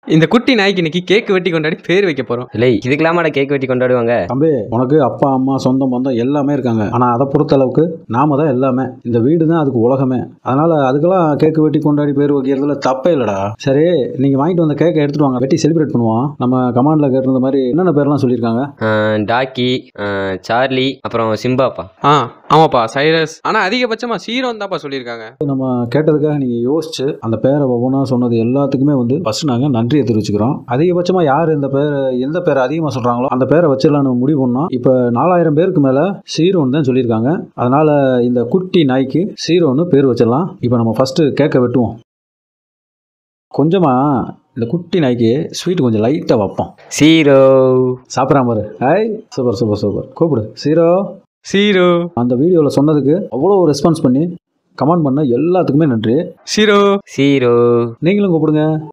இந்த குட்டி நாய்க்கு இன்னைக்கு கேக் வெட்டி கொண்டாடி பேர் வைக்க போறோம் இல்லை இதுக்கெல்லாமாடா கேக் வெட்டி கொண்டாடுவாங்க தம்பி உனக்கு அப்பா அம்மா சொந்தம் பந்தம் எல்லாமே இருக்காங்க ஆனால் அதை பொறுத்த அளவுக்கு நாம தான் எல்லாமே இந்த வீடு தான் அதுக்கு உலகமே அதனால அதுக்கெல்லாம் கேக்கு வெட்டி கொண்டாடி பேர் வைக்கிறதுல தப்பே இல்லைடா சரி நீங்கள் வாங்கிட்டு வந்த கேக்கை எடுத்துட்டு வாங்க வெட்டி செலிப்ரேட் பண்ணுவோம் நம்ம கமாண்டில் கேட்டிருந்த மாதிரி என்னென்ன பேர்லாம் சொல்லியிருக்காங்க ஆஹ் டாக்கி ஆஹ் சார்லி அப்புறம் சிம்பாப்பா ஆ ஆமாப்பா சைரஸ் ஆனா அதிகபட்சமா சீரோன் தான்ப்பா சொல்லியிருக்காங்க நம்ம கேட்டதுக்காக நீங்கள் யோசிச்சு அந்த பேரை ஒவ்வொன்றா சொன்னது எல்லாத்துக்குமே வந்து ஃபர்ஸ்ட் நாங்கள் நன்றியை தெரிவிச்சுக்கிறோம் அதிகபட்சமாக யார் இந்த பேர் எந்த பேரை அதிகமாக சொல்கிறாங்களோ அந்த பேரை வச்சிடலான்னு முடிவு பண்ணோம் இப்போ நாலாயிரம் பேருக்கு மேலே சீரோன்னு தான் சொல்லியிருக்காங்க அதனால் இந்த குட்டி நாய்க்கு சீரோன்னு பேர் வச்சிடலாம் இப்போ நம்ம ஃபஸ்ட்டு கேட்க வெட்டுவோம் கொஞ்சமாக இந்த குட்டி நாய்க்கு ஸ்வீட் கொஞ்சம் லைட்டாக வைப்போம் சீரோ சாப்பிட்றான் பாரு ஹாய் சூப்பர் சூப்பர் சூப்பர் கூப்பிடு சீரோ சீரோ அந்த வீடியோவில் சொன்னதுக்கு அவ்வளோ ரெஸ்பான்ஸ் பண்ணி கமெண்ட் பண்ண எல்லாத்துக்குமே நன்றி சீரோ சீரோ நீங்களும் கூப்பிடுங்க